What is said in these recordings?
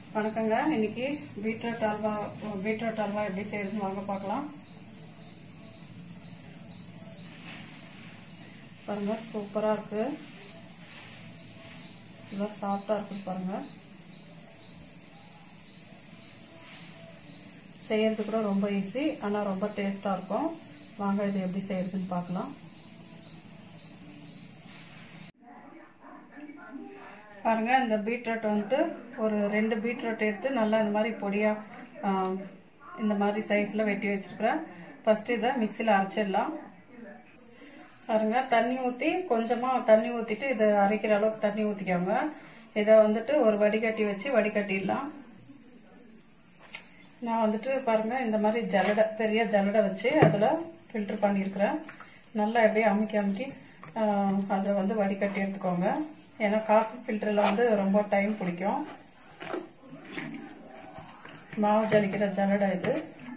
வணக்கங்க இன்னைக்கு beetroot halwa beetroot halwa எப்படி செய்யறதுன்னு வாங்க பார்க்கலாம் பாருங்க சூப்பராக இருக்கு இதெல்லாம் சாஃப்டாக இருக்குது பாருங்க செய்யறது கூட ரொம்ப ஈஸி ஆனால் ரொம்ப டேஸ்ட்டாக இருக்கும் வாங்க இது எப்படி செய்யறதுன்னு பார்க்கலாம் பாருங்க இந்த பீட்ரூட் வந்துட்டு ஒரு ரெண்டு பீட்ரூட் எடுத்து நல்லா இந்த மாதிரி பொடியாக இந்த மாதிரி சைஸில் வெட்டி வச்சுருக்கிறேன் ஃபஸ்ட்டு இதை மிக்சியில் அரைச்சிடலாம் பாருங்க தண்ணி ஊற்றி கொஞ்சமாக தண்ணி ஊற்றிட்டு இதை அரைக்கிற அளவுக்கு தண்ணி ஊற்றிக்கோங்க இதை வந்துட்டு ஒரு வடிகட்டி வச்சு வடிகட்டிடலாம் நான் வந்துட்டு பாருங்கள் இந்த மாதிரி ஜல்லடை பெரிய ஜல்லடை வச்சு அதில் ஃபில்ட்ரு பண்ணியிருக்கிறேன் நல்லா எப்படியே அமுக்கி அமுக்கி அதை வந்து வடிகட்டி எடுத்துக்கோங்க ஏன்னா காஃபி ஃபில்டரில் வந்து ரொம்ப டைம் பிடிக்கும் மாவு ஜலிக்கிற ஜல்லடை இது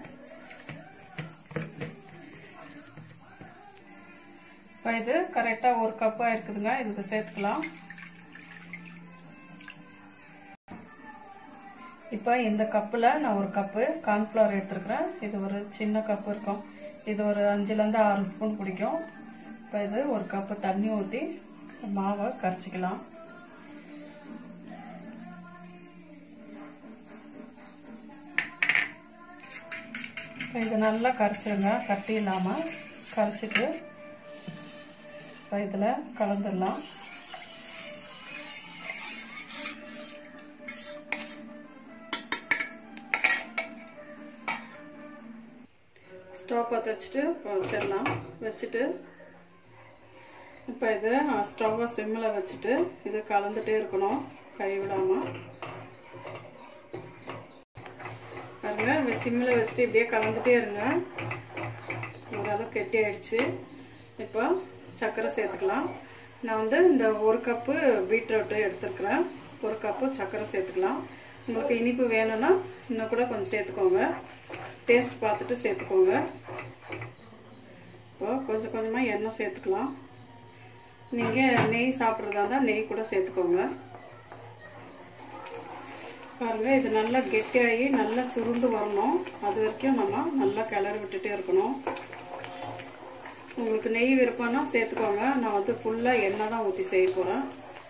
இப்போ இது கரெக்டாக ஒரு கப்பாக இருக்குதுங்க இதுக்கு சேர்த்துக்கலாம் இப்போ இந்த கப்பில் நான் ஒரு கப்பு கார்ன்ஃப்ளவர் எடுத்துருக்குறேன் இது ஒரு சின்ன கப்பு இருக்கும் இது ஒரு அஞ்சுலேருந்து ஆறு ஸ்பூன் பிடிக்கும் இப்போ இது ஒரு கப்பு தண்ணி ஊற்றி மாவை கரைச்சிக்கலாம் இப்போ இது நல்லா கரைச்சிருங்க கட்டி இல்லாமல் கரைச்சிட்டு இப்போ இதில் கலந்துடலாம் ஸ்டவ் பற்ற வச்சுட்டு வச்சிடலாம் வச்சுட்டு இப்போ இது ஸ்டவ்வை சிம்மில் வச்சுட்டு இது கலந்துட்டே இருக்கணும் கை விடாமல் பாருங்க சிம்மில் வச்சுட்டு இப்படியே கலந்துட்டே இருங்க ஓரளவு கெட்டி ஆயிடுச்சு இப்போ சர்க்கரை சேர்த்துக்கலாம் நான் வந்து இந்த ஒரு கப்பு பீட்ரூட்டு எடுத்துருக்குறேன் ஒரு கப்பு சர்க்கரை சேர்த்துக்கலாம் உங்களுக்கு இனிப்பு வேணும்னா இன்னும் கூட கொஞ்சம் சேர்த்துக்கோங்க டேஸ்ட் பார்த்துட்டு சேர்த்துக்கோங்க இப்போ கொஞ்சம் கொஞ்சமாக எண்ணெய் சேர்த்துக்கலாம் நீங்கள் நெய் சாப்பிட்றதா இருந்தால் நெய் கூட சேர்த்துக்கோங்க பாருங்க இது நல்லா கெட்டியாகி நல்லா சுருண்டு வரணும் அது வரைக்கும் நம்ம நல்லா கிளறி விட்டுட்டே இருக்கணும் உங்களுக்கு நெய் விருப்பம்னா சேர்த்துக்கோங்க நான் வந்து ஃபுல்லாக எண்ணெய் தான் ஊற்றி செய்ய போகிறேன்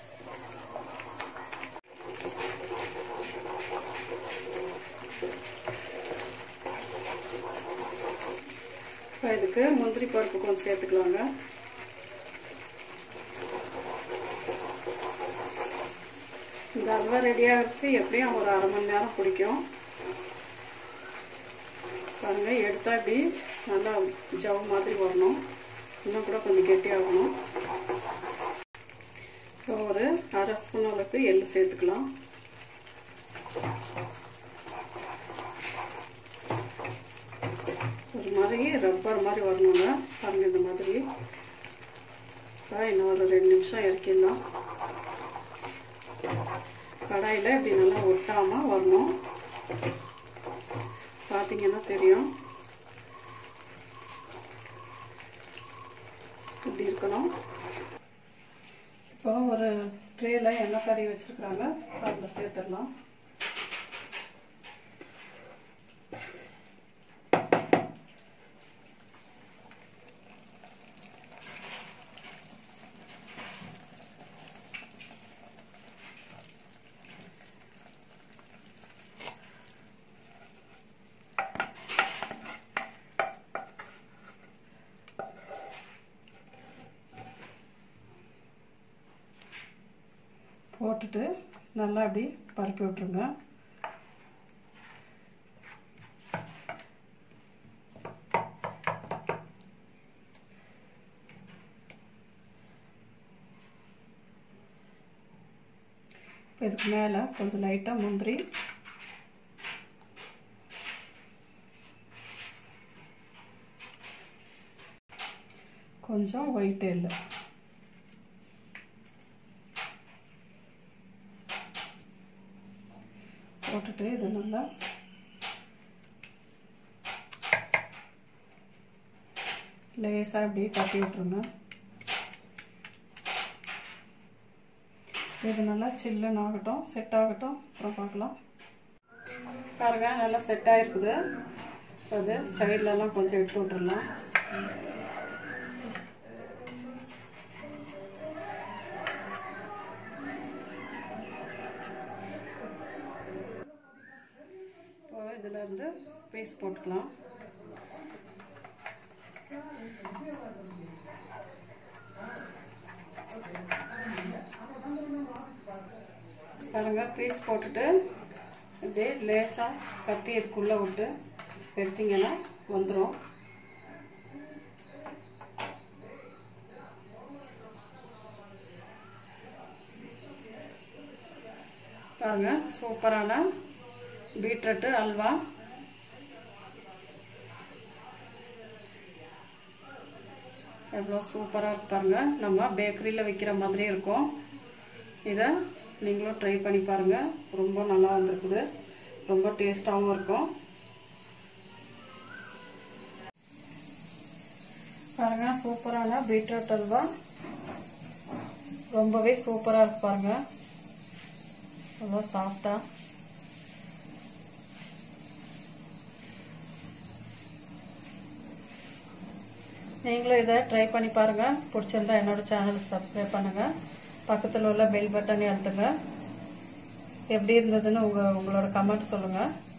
இப்போ இதுக்கு முந்திரி பருப்பு கொஞ்சம் சேர்த்துக்கலாங்க இந்த அல்வா ரெடியாகிறதுக்கு எப்படியும் ஒரு அரை மணி நேரம் பிடிக்கும் பாருங்க எடுத்தா இப்படி நல்லா ஜவ் மாதிரி வரணும் இன்னும் கூட கொஞ்சம் கெட்டியாகணும் இப்போ ஒரு அரை ஸ்பூன் அளவுக்கு எள்ளு சேர்த்துக்கலாம் ஒரு மாதிரி ரப்பர் மாதிரி வரணுங்க பாருங்க இந்த மாதிரி இப்போ இன்னும் ஒரு ரெண்டு நிமிஷம் இறக்கிடலாம் கடாயில் இப்படி நல்லா ஒட்டாமல் வரணும் பார்த்தீங்கன்னா தெரியும் இப்படி இருக்கணும் இப்போ ஒரு ட்ரேயில் எண்ணெய் கறி வச்சுருக்குறாங்க அதில் சேர்த்துடலாம் போட்டுட்டு நல்லா அப்படி பரப்பி விட்ருங்க இப்போ இதுக்கு மேலே கொஞ்சம் லைட்டாக முந்திரி கொஞ்சம் ஒயிட் இல்லை போட்டுட்டு இது நல்லா லேசாக இப்படி தட்டி விட்ருங்க இது நல்லா சில்லுன்னு ஆகட்டும் செட் ஆகட்டும் அப்புறம் பார்க்கலாம் பாருங்க நல்லா செட் ஆயிருக்குது அது சைட்லலாம் கொஞ்சம் எடுத்து விட்டுறலாம் இப்போ இதில் இருந்து பீஸ் போட்டுக்கலாம் பாருங்க பீஸ் போட்டுட்டு அப்படியே லேசாக கத்தி இதுக்குள்ளே விட்டு எடுத்தீங்கன்னா வந்துடும் பாருங்க சூப்பரான பீட்ரூட்டு அல்வா எவ்வளோ சூப்பராக இருக்கு பாருங்க நம்ம பேக்கரியில் விற்கிற மாதிரி இருக்கும் இதை நீங்களும் ட்ரை பண்ணி பாருங்கள் ரொம்ப நல்லா வந்திருக்குது ரொம்ப டேஸ்ட்டாகவும் இருக்கும் பாருங்க சூப்பரான பீட்ரூட் அல்வா ரொம்பவே சூப்பராக இருக்கு பாருங்க ரொம்ப சாஃப்டாக நீங்களும் இதை ட்ரை பண்ணி பாருங்கள் பிடிச்சிருந்தா என்னோட சேனலுக்கு சப்ஸ்கிரைப் பண்ணுங்கள் பக்கத்தில் உள்ள பெல் பட்டனை அழுத்துங்க எப்படி இருந்ததுன்னு உங்கள் உங்களோட கமெண்ட் சொல்லுங்கள்